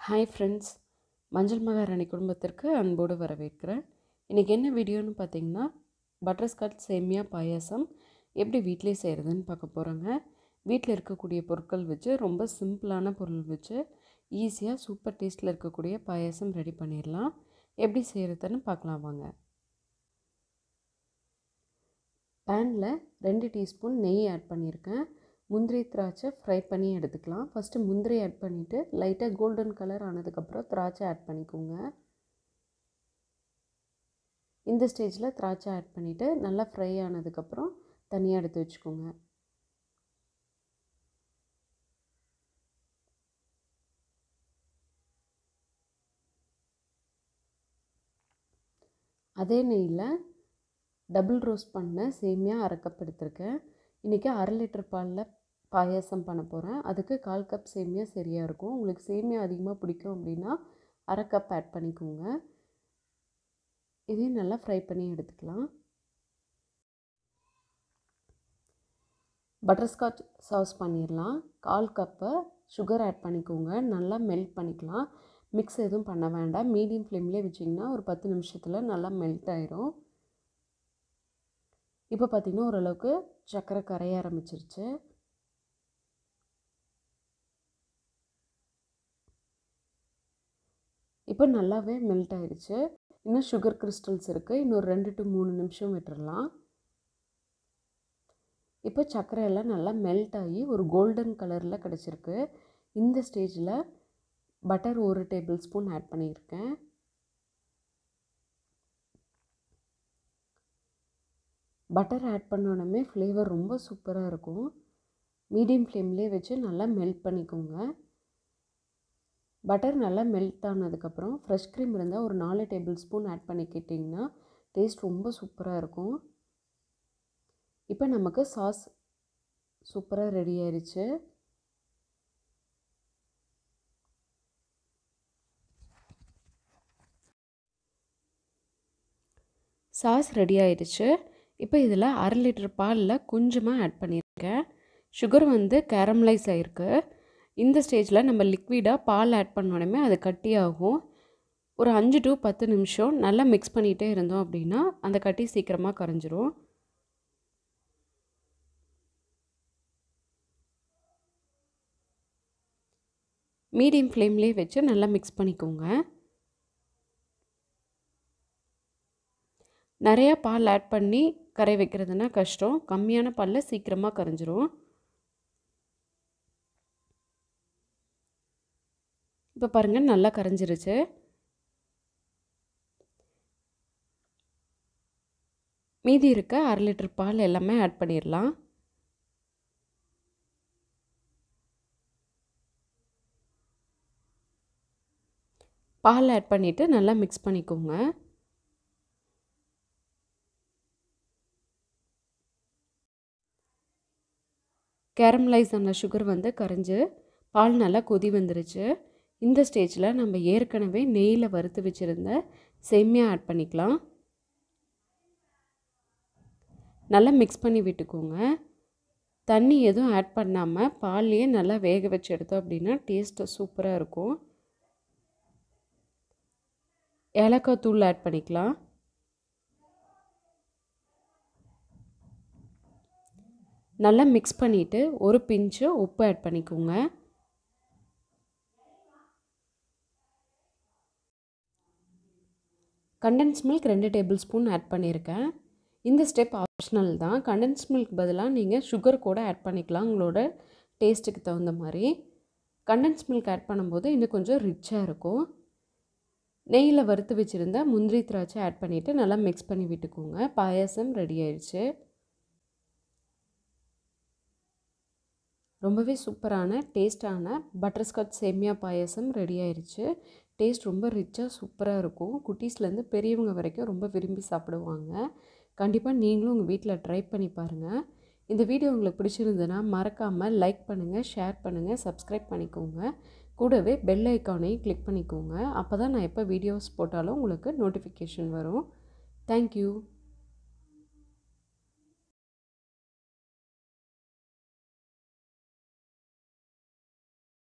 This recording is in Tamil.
ஹாய் ஃப்ரெண்ட்ஸ் மஞ்சள் மகாராணி குடும்பத்திற்கு அன்போடு வரவேற்கிறேன் இன்றைக்கி என்ன வீடியோன்னு பார்த்தீங்கன்னா பட்டர்ஸ்காட்ச் சேமியா பாயாசம் எப்படி வீட்டிலே செய்கிறதுன்னு பார்க்க போகிறோங்க வீட்டில் இருக்கக்கூடிய பொருட்கள் வச்சு ரொம்ப சிம்பிளான பொருள் வச்சு ஈஸியாக சூப்பர் டேஸ்ட்டில் இருக்கக்கூடிய பாயாசம் ரெடி பண்ணிடலாம் எப்படி செய்கிறதுன்னு பார்க்கலாம் வாங்க பேனில் ரெண்டு டீஸ்பூன் நெய் ஆட் பண்ணியிருக்கேன் முந்திரி திராட்சை ஃப்ரை பண்ணி எடுத்துக்கலாம் ஃபஸ்ட்டு முந்திரி ஆட் பண்ணிவிட்டு லைட்டாக கோல்டன் கலர் ஆனதுக்கப்புறம் திராட்சை ஆட் பண்ணிக்கோங்க இந்த ஸ்டேஜில் திராட்சை ஆட் பண்ணிவிட்டு நல்லா ஃப்ரை ஆனதுக்கப்புறம் தனியாக எடுத்து வச்சுக்கோங்க அதே நெய்யில் டபுள் ரோஸ்ட் பண்ண சேமியா அரை கப் எடுத்திருக்கேன் இன்றைக்கி அரை லிட்டர் பாலில் பாயாசம் பண்ண போகிறேன் அதுக்கு கால் கப் சேமியா சரியாக இருக்கும் உங்களுக்கு சேமியா அதிகமாக பிடிக்கும் அப்படின்னா அரை கப் ஆட் பண்ணிக்கோங்க இதையும் நல்லா ஃப்ரை பண்ணி எடுத்துக்கலாம் பட்டர்ஸ்காட்ச் சாஸ் பண்ணிடலாம் கால் கப்பை சுகர் ஆட் பண்ணிக்கோங்க நல்லா மெல்ட் பண்ணிக்கலாம் மிக்ஸ் எதுவும் பண்ண வேண்டாம் மீடியம் ஃப்ளேம்லேயே வச்சிங்கன்னா ஒரு பத்து நிமிஷத்தில் நல்லா மெல்ட் ஆயிரும் இப்போ பார்த்திங்கன்னா ஓரளவுக்கு சர்க்கரை கரைய ஆரம்பிச்சிருச்சு இப்போ நல்லாவே மெல்ட் ஆயிடுச்சு இன்னும் சுகர் கிறிஸ்டல்ஸ் இருக்குது இன்னொரு ரெண்டு டு மூணு நிமிஷம் விட்டுறலாம் இப்போ சர்க்கரை எல்லாம் நல்லா மெல்ட் ஆகி ஒரு கோல்டன் கலரில் கிடச்சிருக்கு இந்த ஸ்டேஜில் பட்டர் ஒரு டேபிள் ஸ்பூன் ஆட் பண்ணியிருக்கேன் பட்டர் ஆட் பண்ணோடனே ஃப்ளேவர் ரொம்ப சூப்பராக இருக்கும் மீடியம் ஃப்ளேம்லேயே வச்சு நல்லா மெல்ட் பண்ணிக்கோங்க பட்டர் நல்லா மெல்ட் ஆனதுக்கப்புறம் ஃப்ரெஷ் க்ரீம் இருந்தால் ஒரு நாலு டேபிள் ஸ்பூன் ஆட் பண்ணிக்கிட்டிங்கன்னா டேஸ்ட் ரொம்ப சூப்பராக இருக்கும் இப்போ நமக்கு சாஸ் சூப்பராக ரெடி ஆயிடுச்சு சாஸ் ரெடி ஆயிடுச்சு இப்போ இதில் அரை லிட்டர் பாலில் கொஞ்சமாக ஆட் பண்ணியிருக்கேன் சுகர் வந்து கேரமலைஸ் ஆகிருக்கு இந்த ஸ்டேஜில் நம்ம லிக்விடாக பால் ஆட் பண்ணோடனே அது கட்டி ஆகும் ஒரு அஞ்சு டு பத்து நிமிஷம் நல்லா மிக்ஸ் பண்ணிகிட்டே இருந்தோம் அப்படின்னா அந்த கட்டி சீக்கிரமாக கரைஞ்சிரும் மீடியம் ஃப்ளேம்லேயே வச்சு நல்லா மிக்ஸ் பண்ணிக்கோங்க நிறையா பால் ஆட் பண்ணி கரை வைக்கிறதுனா கஷ்டம் கம்மியான பாலில் சீக்கிரமாக கரைஞ்சிரும் இப்போ பாருங்கள் நல்லா கரைஞ்சிருச்சு மீதி இருக்க அரை லிட்டர் பால் எல்லாமே ஆட் பண்ணிடலாம் பால் ஆட் பண்ணிவிட்டு நல்லா மிக்ஸ் பண்ணிக்கோங்க கேரமலைஸ் ஆன சுகர் வந்து கரைஞ்சி பால் நல்லா கொதி வந்துருச்சு இந்த ஸ்டேஜில் நம்ம ஏற்கனவே நெய்யில் வறுத்து வச்சுருந்த சேமியா ஆட் பண்ணிக்கலாம் நல்லா மிக்ஸ் பண்ணி விட்டுக்கோங்க தண்ணி எதுவும் ஆட் பண்ணாமல் பால்லையே நல்லா வேக வச்சு எடுத்தோம் அப்படின்னா டேஸ்ட்டு சூப்பராக இருக்கும் ஏலக்காய் தூள் ஆட் பண்ணிக்கலாம் நல்லா மிக்ஸ் பண்ணிவிட்டு ஒரு பிஞ்சு உப்பு ஆட் பண்ணிக்கோங்க கண்டென்ஸ் மில்க் ரெண்டு டேபிள் ஸ்பூன் ஆட் பண்ணியிருக்கேன் இந்த ஸ்டெப் ஆப்ஷனல் தான் கண்டென்ஸ் மில்க் பதிலாக நீங்கள் சுகர் கூட ஆட் பண்ணிக்கலாம் உங்களோட டேஸ்ட்டுக்கு தகுந்த மாதிரி கண்டென்ஸ் மில்க் ஆட் பண்ணும்போது இன்னும் கொஞ்சம் ரிச்சாக இருக்கும் நெய்யில் வறுத்து வச்சுருந்த முந்திரி திராட்சை ஆட் பண்ணிவிட்டு நல்லா மிக்ஸ் பண்ணி விட்டுக்கோங்க பாயாசம் ரெடி ஆயிடுச்சு ரொம்பவே சூப்பரான டேஸ்டான பட்டர்ஸ்காட்ச் சேமியா பாயசம் ரெடி ஆயிடுச்சு டேஸ்ட் ரொம்ப ரிச்சாக சூப்பராக இருக்கும் குட்டீஸ்லேருந்து பெரியவங்க வரைக்கும் ரொம்ப விரும்பி சாப்பிடுவாங்க கண்டிப்பாக நீங்களும் உங்கள் வீட்டில் ட்ரை பண்ணி பாருங்கள் இந்த வீடியோ உங்களுக்கு பிடிச்சிருந்ததுன்னா மறக்காமல் லைக் பண்ணுங்கள் ஷேர் பண்ணுங்கள் சப்ஸ்கிரைப் பண்ணிக்கோங்க கூடவே பெல் ஐக்கானையும் கிளிக் பண்ணிக்கோங்க அப்போ தான் நான் எப்போ வீடியோஸ் போட்டாலும் உங்களுக்கு நோட்டிஃபிகேஷன் வரும் தேங்க்யூ